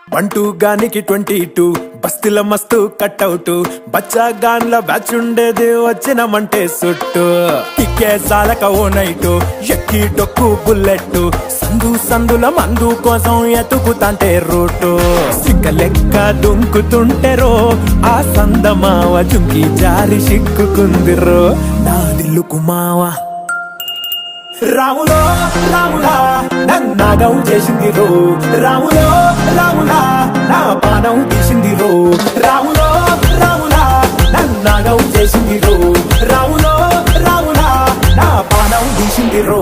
బంటూ గానికి twenty two బస్తిల మస్తు cutout బచ్చా గాన్ల batch ఉండేది వచ్చినమంటే సుట్టు కిక్కే సాలక ఓ నైటు ఎక్కి డొక్కు బుల్లెట్ సందు సందుల మందు కోసం ఎతుకుతాంటే రూటు సిక్క లెక్క దుంకుతుంటెరో ఆ సందమావ జుంకి జారి సిక్కుకుందిరో నా దిల్లుకు మావా రాములో రాములా నన్నాగం చేసింది రో రాములో రాములా నా పానం తీసింది రో రాములో రాములా నన్నాగం చేసింది రో రాములో రాములా నా పానం తీసింది రో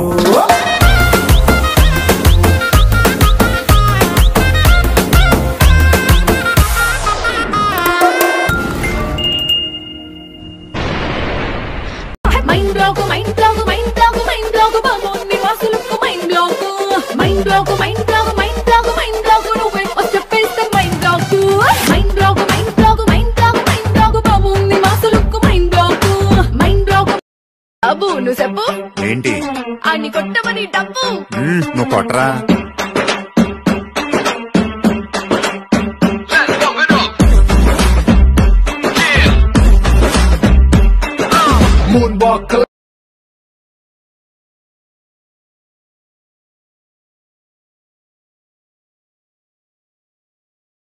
mind block mind block mind block mind block బాగుంది వాసులకు mind block mind block mind block mind block mind block నువ్వే చెప్పేస్తే mind block mind block mind block mind block mind block బాగుంది వాసులకు మైండ్ బ్లాక్ మైండ్ బ్లాక్ అబ్బు నువ్వు చెప్పు ఏంటి అన్ని కొట్టమని డబ్బు మ్మ్, నువ్వు కొట్టరా